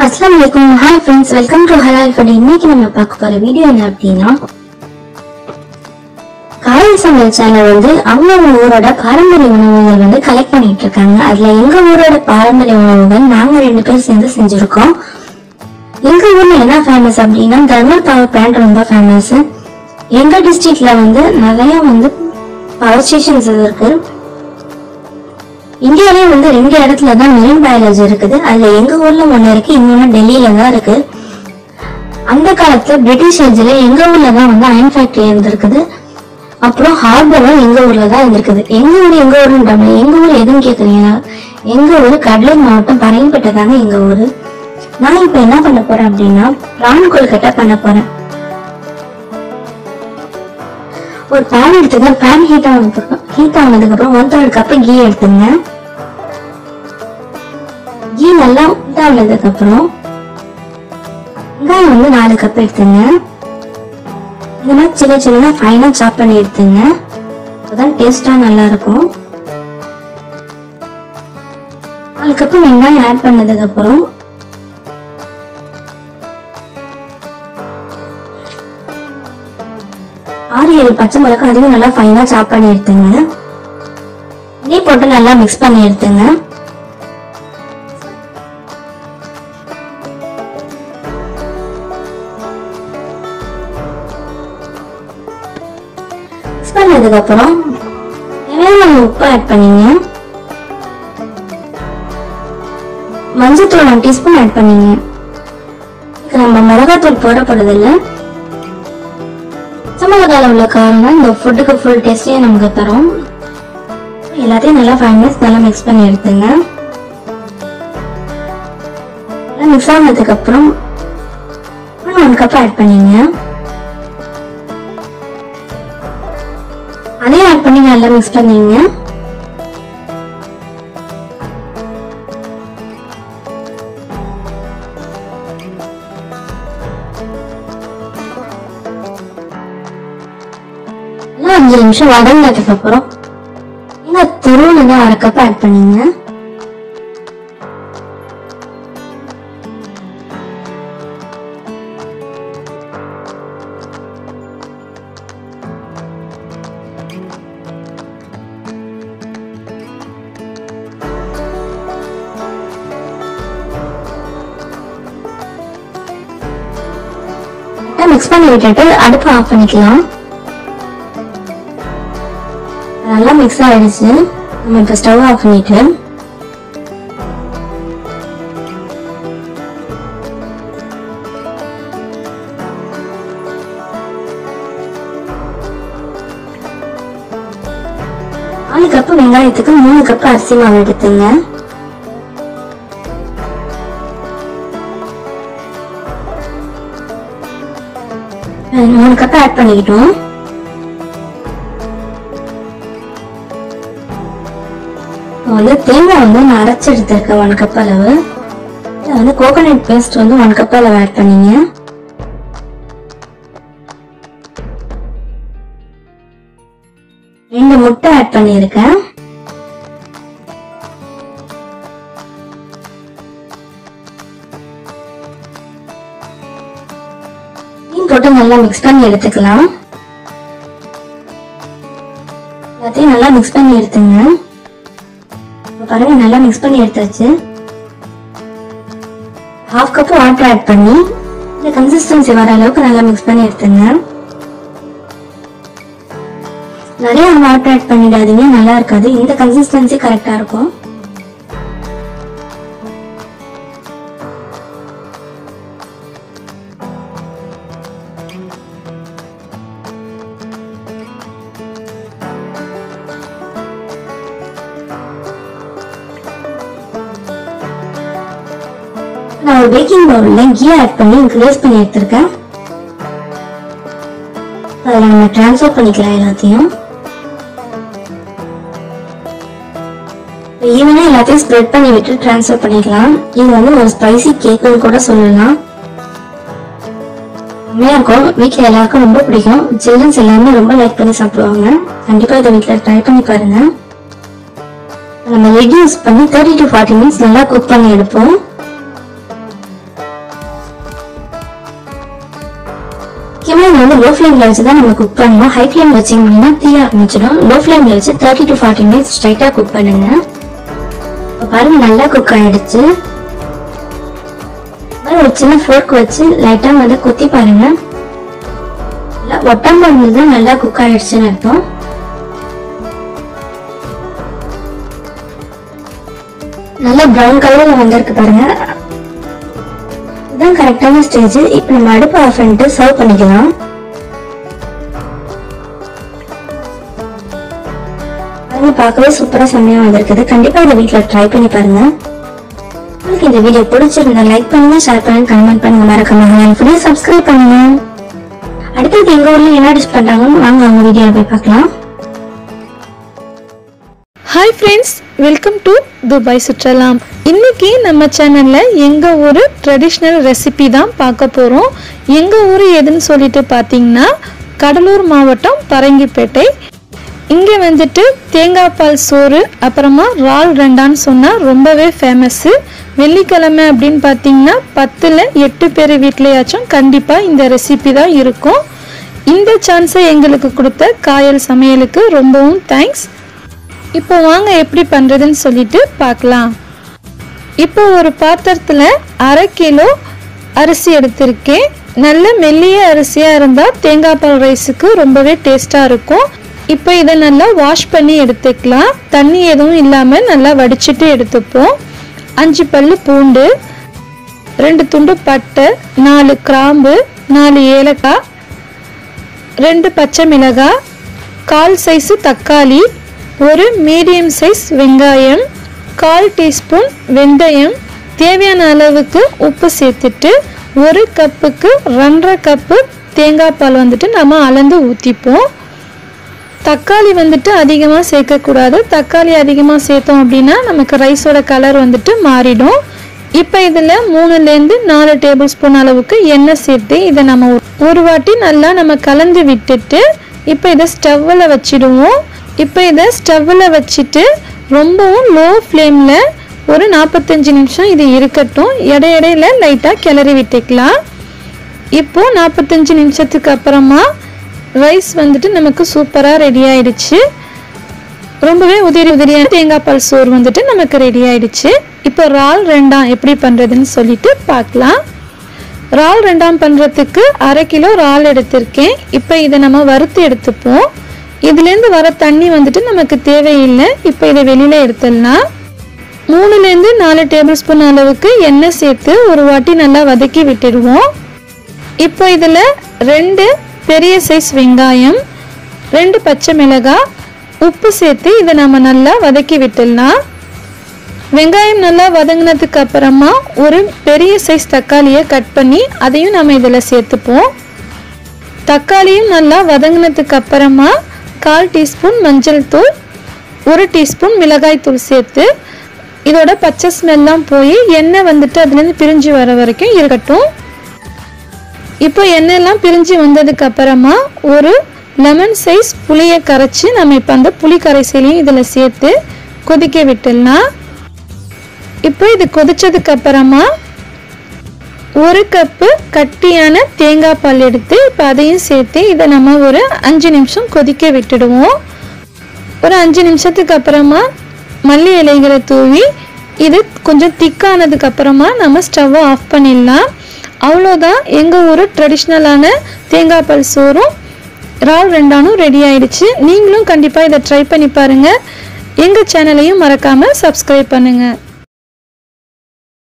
அஸ்லாம் வலைக்கும் hi friends welcome to halal food இன்னைக்கு நம்ம பார்க்க போற வீடியோ என்ன அப்படின்னா காயல் சமையல் சேனல் வந்து அவங்க ஊரோட பாரம்பரிய உணவுகள் வந்து கலெக்ட் பண்ணிட்டு இருக்காங்க அதுல எங்க ஊரோட பாரம்பரிய உணவுகள் நாங்க ரெண்டு பேரும் சேர்ந்து செஞ்சிருக்கோம் எங்க ஊர்ல என்ன ஃபேமஸ் அப்படின்னா தர்மல் பவர் பிளான்ட் ரொம்ப ஃபேமஸ் எங்க டிஸ்ட்ரிக்ட்ல வந்து நிறைய வந்து பவர் ஸ்டேஷன்ஸ் இருக்கு இந்தியாவிலே வந்து ரெண்டு இடத்துல தான் மெரின் பயாலஜி இருக்குது அதுல எங்க ஊர்ல ஒண்ணு இருக்கு இன்னொன்னு டெல்லியில தான் இருக்கு அந்த காலத்துல பிரிட்டிஷ் ஏஜ்ல எங்க ஊர்ல தான் வந்து அயன் ஃபேக்டரி இருந்திருக்குது அப்புறம் ஹார்பரும் எங்க ஊர்ல தான் இருந்திருக்குது எங்க ஊர் எங்க ஊருன்றாங்க எங்க ஊர் எதுன்னு கேக்குறீங்க எங்க ஊர் கடலூர் மாவட்டம் பரையன்பேட்டை தாங்க எங்க ஊரு நான் இப்ப என்ன பண்ண போறேன் அப்படின்னா பிரான் கொல்கட்டை பண்ண போறேன் ஒரு பேன் எடுத்துங்க பேன் ஹீட் ஆனதுக்கு ஹீட் ஆனதுக்கு அப்புறம் ஒன் தேர்ட் கப் கீ எடுத்துங்க கீ நல்லா ஹீட் ஆனதுக்கு அப்புறம் வெங்காயம் வந்து நாலு கப் எடுத்துங்க இந்த மாதிரி சின்ன சின்னதா ஃபைனா சாப் பண்ணி எடுத்துங்க அப்பதான் டேஸ்டா நல்லா இருக்கும் நாலு கப் வெங்காயம் ஆட் பண்ணதுக்கு அப்புறம் ஆறு ஏழு பச்சை மிளகாய் அதையும் நல்லா ஃபைனா சாப் பண்ணி எடுத்துங்க நெய் போட்டு நல்லா மிக்ஸ் பண்ணி எடுத்துங்க மிக்ஸ் பண்ணதுக்கு அப்புறம் தேவையான உப்பு ஆட் பண்ணிங்க மஞ்சத்தூள் ஒன் டீஸ்பூன் ஆட் பண்ணிங்க இதுக்கு நம்ம மிளகாத்தூள் போட போறதில்லை சமகால உள்ள காரம் தான் இந்த ஃபுட்டுக்கு ஃபுல் டேஸ்டையும் நமக்கு தரும் எல்லாத்தையும் நல்லா ஃபைவ் மினிட்ஸ் நல்லா மிக்ஸ் பண்ணி எடுத்துங்க நல்லா மிக்ஸ் ஆனதுக்கு அப்புறம் ஒன் கப் ஆட் பண்ணிங்க அதையும் ஆட் பண்ணி நல்லா மிக்ஸ் பண்ணிங்க இன்னும் அஞ்சு நிமிஷம் வதங்கினதுக்கு அப்புறம் நீங்க துருவுல அரை கப் ஆட் பண்ணீங்க மிக்ஸ் பண்ணி விட்டுட்டு அடுப்பு ஆஃப் பண்ணிக்கலாம் நல்லா மிக்ஸ் ஆயிடுச்சு நம்ம இப்போ ஸ்டவ் ஆஃப் பண்ணிட்டு நாலு கப்பு வெங்காயத்துக்கு மூணு கப்பு அரிசி மாவு எடுத்துங்க மூணு கப்பு ஆட் பண்ணிக்கிட்டோம் இப்போ வந்து தேங்காய் வந்து நான் அரைச்சி எடுத்திருக்கேன் ஒன் கப் அளவு இதில் வந்து கோகோனட் பேஸ்ட் வந்து ஒன் கப் அளவு ஆட் பண்ணீங்க ரெண்டு முட்டை ஆட் பண்ணியிருக்கேன் மீன் போட்டு நல்லா மிக்ஸ் பண்ணி எடுத்துக்கலாம் எல்லாத்தையும் நல்லா மிக்ஸ் பண்ணி எடுத்துங்க இப்ப பாருங்க நல்லா மிக்ஸ் பண்ணி எடுத்தாச்சு ஹாஃப் கப் வாட்டர் ஆட் பண்ணி இந்த கன்சிஸ்டன்சி வர அளவுக்கு நல்லா மிக்ஸ் பண்ணி எடுத்துங்க நிறைய வாட்டர் ஆட் பண்ணிடாதீங்க நல்லா இருக்காது இந்த கன்சிஸ்டன்சி கரெக்டா இருக்கும் நான் ஒரு பேக்கிங் பவுல்ல கீ ஆட் பண்ணி கிரேஸ் பண்ணி எடுத்திருக்கேன் அதில் நம்ம ட்ரான்ஸ்ஃபர் பண்ணிக்கலாம் எல்லாத்தையும் ஈவனா எல்லாத்தையும் ஸ்ப்ரெட் பண்ணி விட்டு ட்ரான்ஸ்ஃபர் பண்ணிக்கலாம் இது வந்து ஒரு ஸ்பைசி கேக்குன்னு கூட சொல்லலாம் செம்மையா இருக்கும் வீட்டில் எல்லாருக்கும் ரொம்ப பிடிக்கும் சில்ட்ரன்ஸ் எல்லாருமே ரொம்ப லைக் பண்ணி சாப்பிடுவாங்க கண்டிப்பா இதை வீட்டில் ட்ரை பண்ணி பாருங்க நம்ம லெக் யூஸ் பண்ணி தேர்ட்டி டு ஃபார்ட்டி மினிட்ஸ் நல்லா குக் பண்ணி எடுப்போம் வந்து லோ ஃப்ளேம்ல வச்சு தான் நம்ம குக் பண்ணணும் ஹை ஃப்ளேம் வச்சிங்க அப்படின்னா தீ ஆரம்பிச்சிடும் லோ ஃப்ளேம்ல வச்சு தேர்ட்டி டு ஃபார்ட்டி மினிட்ஸ் ஸ்ட்ரைட்டா குக் பண்ணுங்க இப்ப பாருங்க நல்லா குக் ஆயிடுச்சு அப்புறம் ஒரு சின்ன ஃபோர்க் வச்சு லைட்டா வந்து குத்தி பாருங்க நல்லா ஒட்டாம இருந்தது நல்லா குக் ஆயிடுச்சுன்னு அர்த்தம் நல்லா ப்ரௌன் கலர்ல வந்திருக்கு பாருங்க இதுதான் கரெக்டான ஸ்டேஜ் இப்போ நம்ம அடுப்பு ஆஃப் பண்ணிட்டு சர்வ் பண்ணிக்கலாம் பாருங்க பார்க்கவே சூப்பரா செம்மையா வந்திருக்குது கண்டிப்பா இந்த வீட்ல ட்ரை பண்ணி பாருங்க உங்களுக்கு இந்த வீடியோ பிடிச்சிருந்தா லைக் பண்ணுங்க ஷேர் பண்ணுங்க கமெண்ட் பண்ணுங்க மறக்காம ஃபுல்லாக சப்ஸ்கிரைப் பண்ணுங்க அடுத்தது எங்க ஊர்ல என்ன டிஷ் பண்றாங்கன்னு வாங்க அவங்க வீடியோ போய் பார்க்கலாம் hi friends welcome to Dubai சுற்றலாம் இன்னைக்கு நம்ம சேனலில் எங்கள் ஊர் ட்ரெடிஷ்னல் ரெசிபி தான் பார்க்க போகிறோம் எங்கள் ஊர் எதுன்னு சொல்லிட்டு பார்த்தீங்கன்னா கடலூர் மாவட்டம் பரங்கிப்பேட்டை இங்கே வந்துட்டு தேங்காய் பால் சோறு அப்புறமா ரால் ரெண்டான்னு சொன்னால் ரொம்பவே ஃபேமஸ்ஸு வெள்ளிக்கிழமை அப்படின்னு பார்த்தீங்கன்னா பத்தில் எட்டு பேர் வீட்லேயாச்சும் கண்டிப்பாக இந்த ரெசிபி தான் இருக்கும் இந்த சான்ஸை எங்களுக்கு கொடுத்த காயல் சமையலுக்கு ரொம்பவும் தேங்க்ஸ் இப்போ வாங்க எப்படி பண்ணுறதுன்னு சொல்லிட்டு பார்க்கலாம் இப்போ ஒரு பாத்திரத்தில் அரை கிலோ அரிசி எடுத்திருக்கேன் நல்ல மெல்லிய அரிசியாக இருந்தால் தேங்காய் பால் ரைஸுக்கு ரொம்பவே டேஸ்ட்டாக இருக்கும் இப்போ இதை நல்லா வாஷ் பண்ணி எடுத்துக்கலாம் தண்ணி எதுவும் இல்லாமல் நல்லா வடிச்சிட்டு எடுத்துப்போம் அஞ்சு பல்லு பூண்டு ரெண்டு துண்டு பட்டை நாலு கிராம்பு நாலு ஏலக்காய் ரெண்டு பச்சை மிளகாய் கால் சைஸு தக்காளி ஒரு மீடியம் சைஸ் வெங்காயம் கால் டீஸ்பூன் வெந்தயம் தேவையான அளவுக்கு உப்பு சேர்த்துட்டு ஒரு கப்புக்கு ரெண்டரை கப்பு தேங்காய் பால் வந்துட்டு நம்ம அளந்து ஊற்றிப்போம் தக்காளி வந்துட்டு அதிகமாக சேர்க்கக்கூடாது தக்காளி அதிகமாக சேர்த்தோம் அப்படின்னா நமக்கு ரைஸோட கலர் வந்துட்டு மாறிடும் இப்போ இதில் மூணுலேருந்து நாலு டேபிள் ஸ்பூன் அளவுக்கு எண்ணெய் சேர்த்து இதை நம்ம ஒரு- ஒரு வாட்டி நல்லா நம்ம கலந்து விட்டுட்டு இப்போ இதை ஸ்டவ்வில் வச்சிடுவோம் இப்போ இதை ஸ்டவ்வில் வச்சுட்டு ரொம்பவும் லோ ஃப்ளேமில் ஒரு நாற்பத்தஞ்சு நிமிஷம் இது இருக்கட்டும் இடையிடையில லைட்டாக கிளறி விட்டுக்கலாம் இப்போ நாற்பத்தஞ்சு நிமிஷத்துக்கு அப்புறமா ரைஸ் வந்துட்டு நமக்கு சூப்பராக ரெடி ஆயிடுச்சு ரொம்பவே உதிரி உதிரியான தேங்காய் பால் சோறு வந்துட்டு நமக்கு ரெடி ஆயிடுச்சு இப்போ ரால் ரெண்டாம் எப்படி பண்ணுறதுன்னு சொல்லிட்டு பார்க்கலாம் ரால் ரெண்டாம் பண்ணுறதுக்கு அரை கிலோ ரால் எடுத்திருக்கேன் இப்போ இதை நம்ம வறுத்து எடுத்துப்போம் இதுலேருந்து வர தண்ணி வந்துட்டு நமக்கு தேவையில்லை இப்போ இதை வெளியில் எடுத்துடலாம் மூணுலேருந்து நாலு டேபிள் ஸ்பூன் அளவுக்கு எண்ணெய் சேர்த்து ஒரு வாட்டி நல்லா வதக்கி விட்டுடுவோம் இப்போ இதில் ரெண்டு பெரிய சைஸ் வெங்காயம் ரெண்டு பச்சை மிளகாய் உப்பு சேர்த்து இதை நம்ம நல்லா வதக்கி விட்டுடலாம் வெங்காயம் நல்லா வதங்கினதுக்கு அப்புறமா ஒரு பெரிய சைஸ் தக்காளியை கட் பண்ணி அதையும் நம்ம இதில் சேர்த்துப்போம் தக்காளியும் நல்லா வதங்கினதுக்கு அப்புறமா கால் டீஸ்பூன் மஞ்சள் தூள் ஒரு டீஸ்பூன் மிளகாய் தூள் சேர்த்து இதோட பச்சை ஸ்மெல்லாம் போய் எண்ணெய் வந்துட்டு அதுலேருந்து பிரிஞ்சு வர வரைக்கும் இருக்கட்டும் இப்போ எண்ணெயெல்லாம் பிரிஞ்சு வந்ததுக்கு அப்புறமா ஒரு லெமன் சைஸ் புளியை கரைச்சி நம்ம இப்போ அந்த புளி கரைசலையும் இதில் சேர்த்து கொதிக்க விட்டுடலாம் இப்போ இது கொதிச்சதுக்கு அப்புறமா ஒரு கப்பு கட்டியான தேங்காய் பால் எடுத்து இப்போ அதையும் சேர்த்து இதை நம்ம ஒரு அஞ்சு நிமிஷம் கொதிக்க விட்டுடுவோம் ஒரு அஞ்சு நிமிஷத்துக்கு அப்புறமா மல்லி இலைகளை தூவி இது கொஞ்சம் திக்கானதுக்கு அப்புறமா நம்ம ஸ்டவ்வை ஆஃப் பண்ணிடலாம் அவ்வளோதான் எங்கள் ஊர் ட்ரெடிஷ்னலான தேங்காய் பால் சோறும் இறால் ரெண்டானும் ரெடி ஆயிடுச்சு நீங்களும் கண்டிப்பாக இதை ட்ரை பண்ணி பாருங்கள் எங்கள் சேனலையும் மறக்காமல் சப்ஸ்கிரைப் பண்ணுங்கள்